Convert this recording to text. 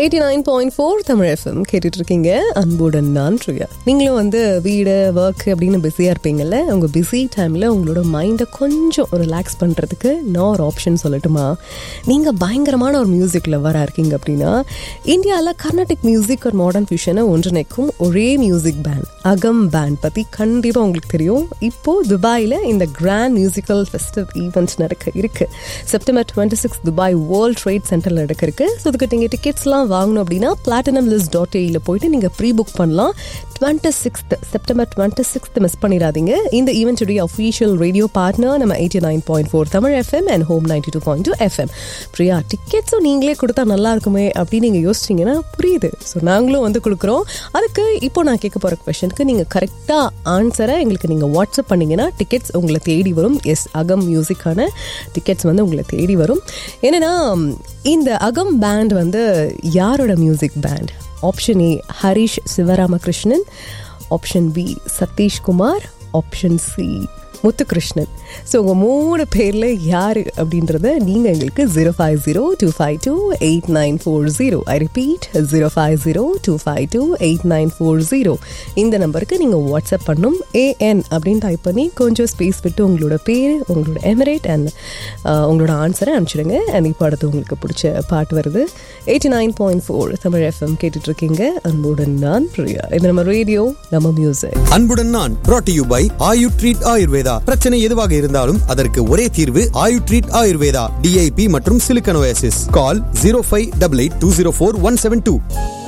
eighty nine point four Tamil FM கேட்டுட்டு இருக்கீங்க அன்புடன் நான் பிரியா நீங்களும் வந்து வீடு ஒர்க் அப்படின்னு பிஸியாக இருப்பீங்கல்ல உங்கள் பிஸி டைமில் உங்களோட மைண்டை கொஞ்சம் ரிலாக்ஸ் பண்ணுறதுக்கு நான் ஒரு ஆப்ஷன் சொல்லட்டுமா நீங்கள் பயங்கரமான ஒரு மியூசிக் லவராக இருக்கீங்க அப்படின்னா இந்தியாவில் கர்நாடிக் மியூசிக் ஒரு மாடர்ன் ஃபியூஷனை ஒன்றிணைக்கும் ஒரே மியூசிக் பேண்ட் அகம் பேண்ட் பற்றி கண்டிப்பாக உங்களுக்கு தெரியும் இப்போது துபாயில் இந்த கிராண்ட் மியூசிக்கல் ஃபெஸ்டிவ் ஈவெண்ட் நடக்க இருக்கு September twenty six Dubai world trade சென்டரில் நடக்க இருக்கு ஸோ இதுக்கு நீங்கள் டிக்கெட்ஸ்லாம் வாங்கணும் அப்படின்னா பிளாட்டினம் லிஸ்ட் டாட் ஏயில் போயிட்டு நீங்கள் ப்ரீ புக் பண்ணலாம் twenty sixth September twenty sixth miss பண்ணிடாதீங்க இந்த ஈவெண்ட்டுடைய அஃபீஷியல் ரேடியோ பார்ட்னர் நம்ம eighty nine point four Tamil FM and home ninety two point two FM Priya டிக்கெட்ஸும் நீங்களே கொடுத்தா நல்லா இருக்குமே அப்படின்னு நீங்கள் யோசிச்சிங்கன்னா புரியுது ஸோ நாங்களும் வந்து கொடுக்குறோம் அதுக்கு இப்போ நான் கேட்க போகிற கொஷனுக்கு நீங்கள் கரெக்டாக ஆன்சரை எங்களுக்கு நீங்கள் வாட்ஸ்அப் பண்ணீங்கன்னா டிக்கெட்ஸ் உங்களை தேடி வரும் எஸ் அகம் மியூசிக்கான டிக்கெட்ஸ் வந்து உங்களை தேடி வரும் என்னென்னா இந்த அகம் பேண்ட் வந்து யாரோட music band option A Harish Sivaramakrishnan option B Satheeshkumar option C Muthukrishnan so உங்கள் மூணு பேரில் யார் அப்படின்றத நீங்கள் எங்களுக்கு zero five zero two five two eight nine four zero I repeat zero five zero two five two eight nine four zero இந்த நம்பருக்கு நீங்கள் வாட்ஸ்அப் பண்ணும் ஏஎன் அப்படின்னு டைப் பண்ணி கொஞ்சம் ஸ்பேஸ் விட்டு உங்களோட பேர் உங்களோட எமரேட் அண்ட் உங்களோட ஆன்சரை அனுப்பிச்சிடுங்க அண்ட் இப்போ அடுத்து உங்களுக்கு பிடிச்ச பாட்டு வருது eighty nine point four Tamil FM கேட்டுட்ருக்கீங்க அன்புடன் நான் பிரியா இது நம்ம ரேடியோ நம்ம மியூசிக் அன்புடன் நான் brought to you by Ayu treat Ayurveda பிரச்சனை எதுவாக இருந்தாலும் அதற்கு ஒரே தீர்வு ஆயு ட்ரீட் ஆயுர்வேதா டிஐபி மற்றும் silicosis call zero five double eight two zero four one seven two